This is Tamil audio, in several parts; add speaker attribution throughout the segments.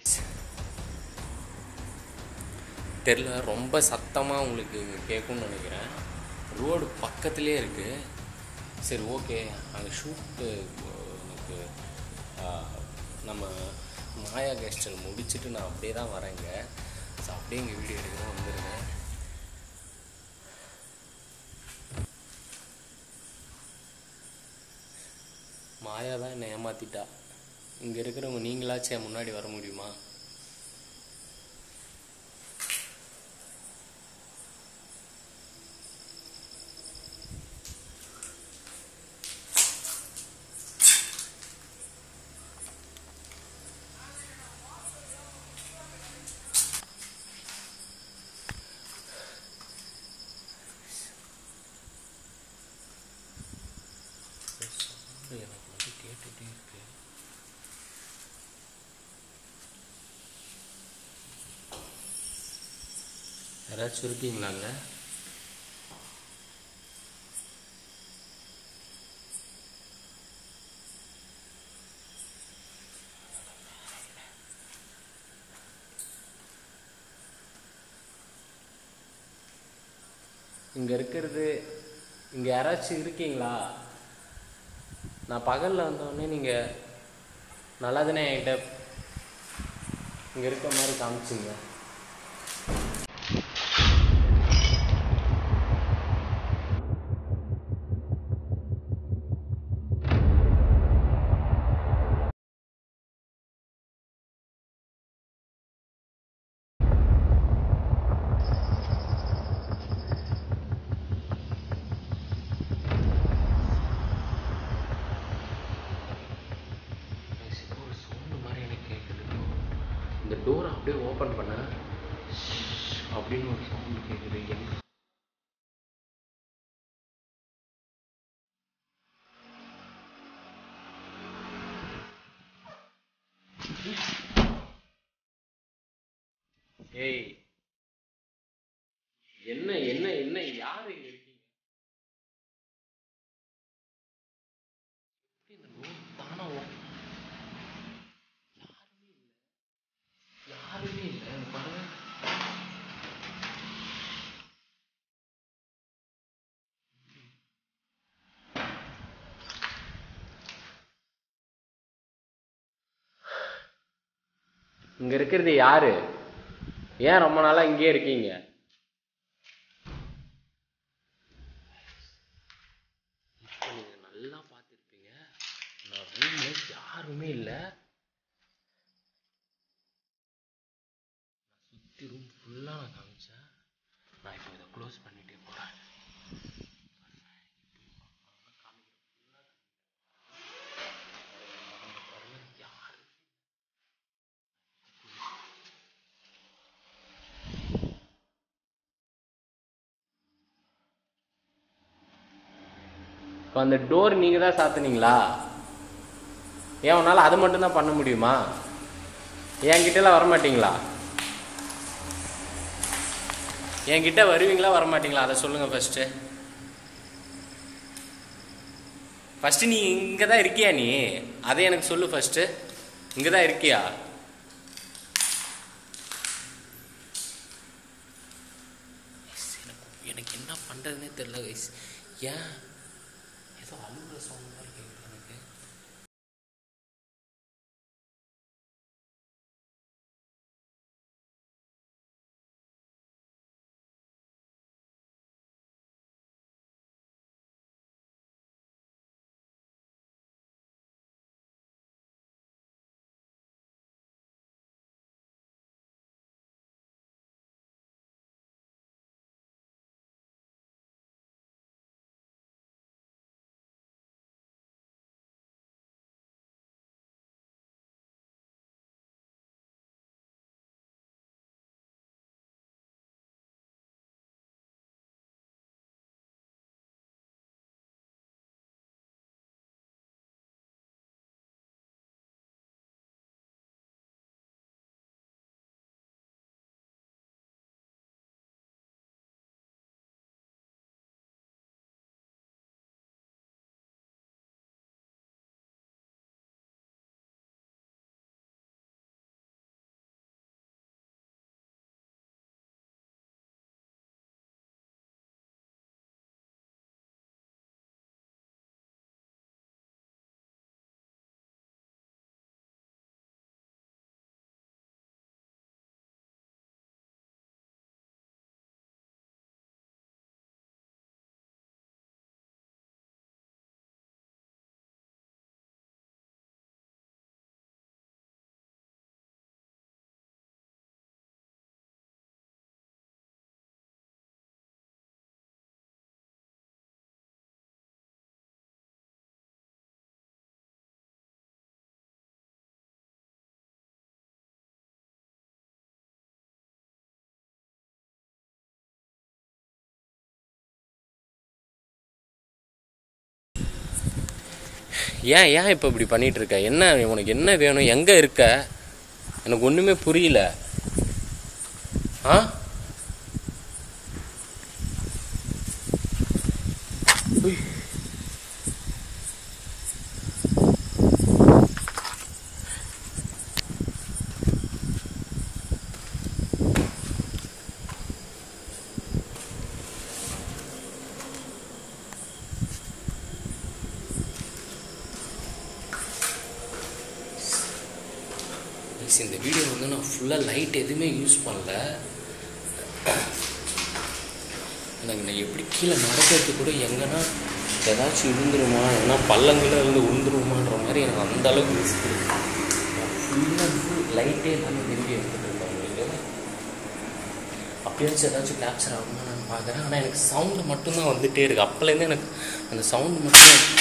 Speaker 1: தெரில ரொம்ப சத்தமாக உங்களுக்கு கேட்கும்னு நினைக்கிறேன் ரோடு பக்கத்துலேயே இருக்குது சரி ஓகே அங்கே ஷூட்டு எனக்கு ஆ, நம்ம மாயா கேஸ்டல் முடிச்சுட்டு நான் அப்படியே தான் வரேங்க ஸோ அப்படியே இங்கே வீடியோ எடுக்கிறேன் வந்துடுங்க மாயா தான் என்னை ஏமாத்திட்டா இங்கே இருக்கிறவங்க நீங்களாச்சும் என் முன்னாடி வர முடியுமா எனக்கு வந்து கேட்டுகிட்டே இருக்கு யாராச்சும் இருக்கீங்களாங்க இங்கே இருக்கிறது இங்கே யாராச்சும் இருக்கீங்களா நான் பகலில் வந்தோடனே நீங்கள் நல்லா தானே என்கிட்ட இங்கே இருக்க மாதிரி காமிச்சிங்க ஒரு சவுண்டு மாதிரி எனக்கு கேட்குது இந்த டோரை அப்படியே ஓப்பன் பண்ண அப்படின்னு ஒரு சவுண்டு கேட்குது எங்க ஏய் என்ன என்ன என்ன யாரு இங்க இருக்கீங்க எப்படி இந்த door தானா open யாருமே இல்லை இங்க பாருங்க இங்க இருக்கிறது யாரு ஏன் ரொம்ப நாளா இங்கேயே இருக்கீங்க இப்போ நீங்க நல்லா பார்த்துருப்பீங்க நான் ரூம்ல யாருமே இல்லை சுற்றி ரூம் ஃபுல்லாக நான் காமிச்சேன் நான் இப்போ இதை க்ளோஸ் பண்ணிட்டே போகிறேன் யார் இப்போ அந்த டோர் நீங்கள் தான் சாத்துனீங்களா ஏன் உன்னால் அது மட்டும்தான் பண்ண முடியுமா என்கிட்டலாம் வர மாட்டீங்களா என்கிட்ட வருவீங்களா வர மாட்டீங்களா அதை சொல்லுங்க ஃபர்ஸ்ட்டு ஃபர்ஸ்ட் நீ இங்கே தான் இருக்கியா நீ அதை எனக்கு சொல்லு ஃபர்ஸ்ட்டு இங்கே தான் இருக்கியா எனக்கு எனக்கு என்ன பண்ணுறதுனே தெரியல கைஸ் ஏன் ஏதோ அழுகுற சவுண்ட் மாதிரி கேட்குது எனக்கு ஏன் ஏன் இப்போ இப்படி பண்ணிட்டு இருக்க என்ன உனக்கு என்ன வேணும் எங்கே இருக்க எனக்கு ஒன்றுமே புரியல ஆ உய். Guys, இந்த வீடியோ வந்து நான் ஃபுல்லாக லைட் எதுவுமே யூஸ் பண்ணல எனக்கு நான் எப்படி கீழே நடக்கிறது கூட எங்கன்னா ஏதாச்சும் விழுந்துருமா ஏன்னா பள்ளங்களில் இருந்து விழுந்துருமான்ற மாதிரி எனக்கு அந்த அளவுக்கு யூஸ் ஃபுல்லாக ஃபுல் லைட்டே இல்லாமல் திரும்பி எடுத்துகிட்டு இருக்கேன் உங்களுக்கு அப்படியாச்சும் ஏதாச்சும் கேப்சர் ஆகுமா நான் பார்க்குறேன் ஆனால் எனக்கு சவுண்டு மட்டும்தான் வந்துகிட்டே இருக்குது அப்போலேருந்து எனக்கு அந்த சவுண்டு மட்டும்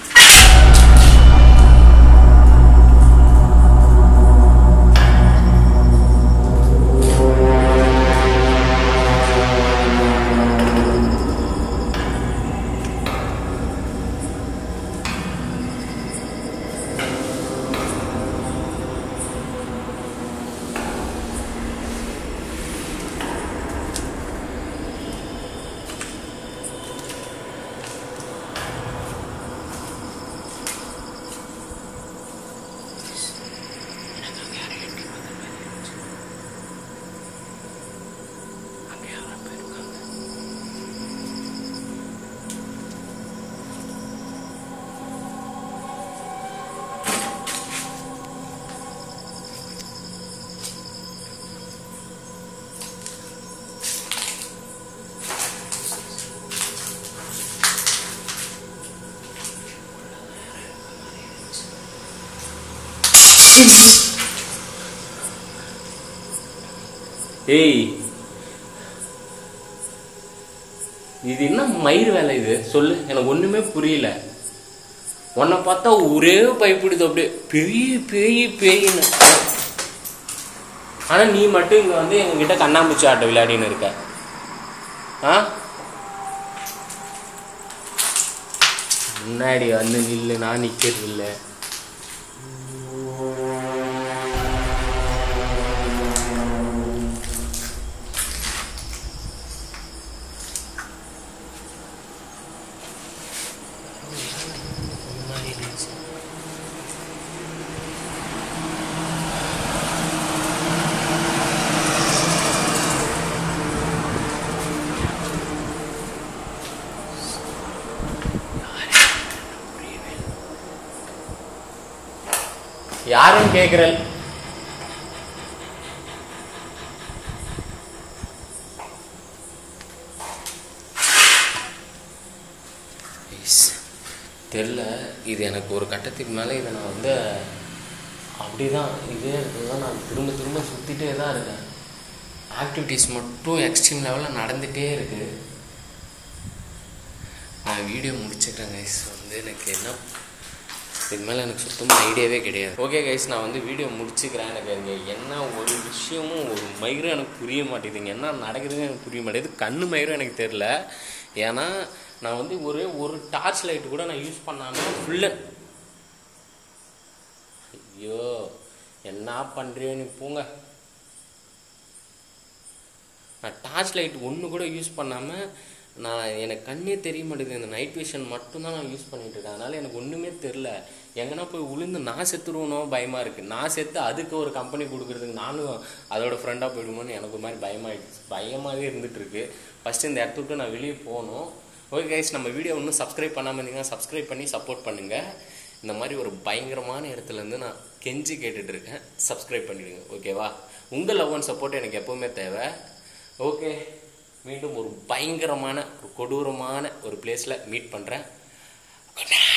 Speaker 1: அங்கே யாரோ போயிருக்காங்க ஏய் இது என்ன மயிர் வேலை இது சொல்லு எனக்கு ஒண்ணுமே புரியல உன்னை பார்த்தா ஒரே பயப்படுது அப்படியே பெரிய பேய் பேயின்னு ஆனா நீ மட்டும் இங்க வந்து எங்ககிட்ட கண்ணாமூச்சி ஆட்ட விளையாடின்னு இருக்க ஆ முன்னாடி வந்து நில்லு நான் நிக்கிறது இல்லை யாரும் கேக்குறல் தெரில இது எனக்கு ஒரு கட்டத்துக்கு மேலே இதை நான் வந்து அப்படிதான் இதே இடத்துல தான் நான் திரும்ப திரும்ப சுற்றிட்டே தான் இருக்கேன் ஆக்டிவிட்டீஸ் மட்டும் எக்ஸ்ட்ரீம் லெவலில் நடந்துகிட்டே இருக்குது நான் வீடியோ முடிச்சுக்கிறேன் கைஸ் வந்து எனக்கு என்ன இது மேலே எனக்கு சுத்தமாக ஐடியாவே கிடையாது ஓகே கைஸ் நான் வந்து வீடியோ முடிச்சுக்கிறேன் எனக்கு இங்கே என்ன ஒரு விஷயமும் ஒரு மயிரும் எனக்கு புரிய மாட்டேங்குதுங்க என்ன நடக்குதுன்னு எனக்கு புரிய மாட்டேங்குது கண்ணு மயிரும் எனக்கு தெரில ஏன்னா நான் வந்து ஒரே ஒரு டார்ச் லைட் கூட நான் யூஸ் பண்ணாமல் ஃபுல்லாக ஐயோ என்ன பண்ணுறியோ நீ போங்க நான் டார்ச் லைட் ஒன்று கூட யூஸ் பண்ணாமல் நான் எனக்கு கண்ணே தெரிய மாட்டேங்குது இந்த நைட் விஷன் மட்டும்தான் நான் யூஸ் பண்ணிட்டு இருக்கேன் அதனால எனக்கு ஒன்றுமே தெரில எங்கன்னா போய் விழுந்து நான் செத்துருவனோ பயமாக இருக்குது நான் செத்து அதுக்கு ஒரு கம்பெனி கொடுக்குறதுக்கு நானும் அதோட ஃப்ரெண்டாக போயிடுமோன்னு எனக்கு ஒரு மாதிரி பயமாயிடுச்சு பயமாகவே இருந்துட்டு இருக்கு ஃபஸ்ட்டு இந்த இடத்த விட்டு நான் வெளியே போகணும் ஓகே கைஸ் நம்ம வீடியோ இன்னும் சப்ஸ்கிரைப் பண்ணாமல் இருந்தீங்கன்னா சப்ஸ்கிரைப் பண்ணி சப்போர்ட் பண்ணுங்கள் இந்த மாதிரி ஒரு பயங்கரமான இடத்துல இருந்து நான் கெஞ்சி கேட்டுட்டு இருக்கேன் சப்ஸ்கிரைப் பண்ணிடுங்க ஓகேவா உங்கள் லவ் அண்ட் சப்போர்ட் எனக்கு எப்பவுமே தேவை ஓகே மீண்டும் ஒரு பயங்கரமான ஒரு கொடூரமான ஒரு பிளேஸில் மீட் பண்ணுறேன் குட்